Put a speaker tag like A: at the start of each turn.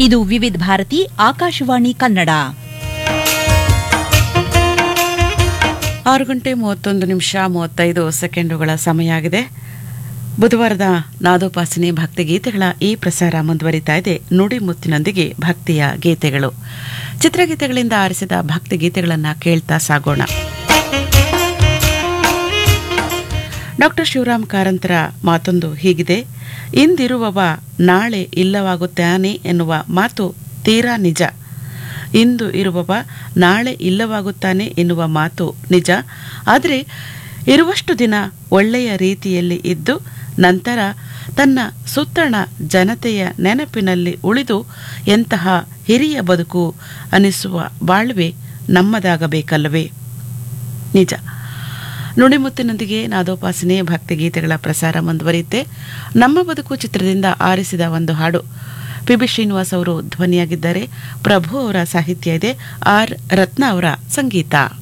A: ಇದು ವಿವಿಧ ಭಾರತಿ ಆಕಾಶವಾಣಿ ಕನ್ನಡ
B: ಆರು ಗಂಟೆ ಮೂವತ್ತೊಂದು ನಿಮಿಷ ಮೂವತ್ತೈದು ಸೆಕೆಂಡುಗಳ ಸಮಯ ಆಗಿದೆ ಬುಧವಾರದ ನಾದೋಪಾಸನೆ ಭಕ್ತಿಗೀತೆಗಳ ಈ ಪ್ರಸಾರ ಮುಂದುವರಿತಾ ಇದೆ ನುಡಿಮುತ್ತಿನೊಂದಿಗೆ ಭಕ್ತಿಯ ಗೀತೆಗಳು ಚಿತ್ರಗೀತೆಗಳಿಂದ ಆರಿಸಿದ ಭಕ್ತಿಗೀತೆಗಳನ್ನು ಕೇಳ್ತಾ ಸಾಗೋಣ ಡಾಕ್ಟರ್ ಶಿವರಾಮ್ ಕಾರಂತರ ಮಾತೊಂದು ಹೀಗಿದೆ ಇಂದಿರುವವ ನಾಳೆ ಇಲ್ಲವಾಗುತ್ತಾನೆ ಎನ್ನುವ ಮಾತು ತೀರಾ ನಿಜ ಇಂದು ಇರುವವ ನಾಳೆ ಇಲ್ಲವಾಗುತ್ತಾನೆ ಎನ್ನುವ ಮಾತು ನಿಜ ಆದರೆ ಇರುವಷ್ಟು ದಿನ ಒಳ್ಳೆಯ ರೀತಿಯಲ್ಲಿ ಇದ್ದು ನಂತರ ತನ್ನ ಸುತ್ತಣ ಜನತೆಯ ನೆನಪಿನಲ್ಲಿ ಉಳಿದು ಎಂತಹ ಹಿರಿಯ ಬದುಕು ಅನಿಸುವ ಬಾಳ್ವೆ ನಮ್ಮದಾಗಬೇಕಲ್ಲವೇ ನಿಜ ನುಡಿಮುತ್ತಿನೊಂದಿಗೆ ನಾದೋಪಾಸನೆ ಭಕ್ತಿಗೀತೆಗಳ ಪ್ರಸಾರ ಮುಂದುವರಿಯುತ್ತೆ ನಮ್ಮ ಬದುಕು ಚಿತ್ರದಿಂದ ಆರಿಸಿದ ಒಂದು ಹಾಡು ಪಿ ಬಿ ಶ್ರೀನಿವಾಸ್ ಅವರು ಧ್ವನಿಯಾಗಿದ್ದಾರೆ ಪ್ರಭು ಅವರ ಸಾಹಿತ್ಯ ಇದೆ ಆರ್ ರತ್ನ ಅವರ ಸಂಗೀತ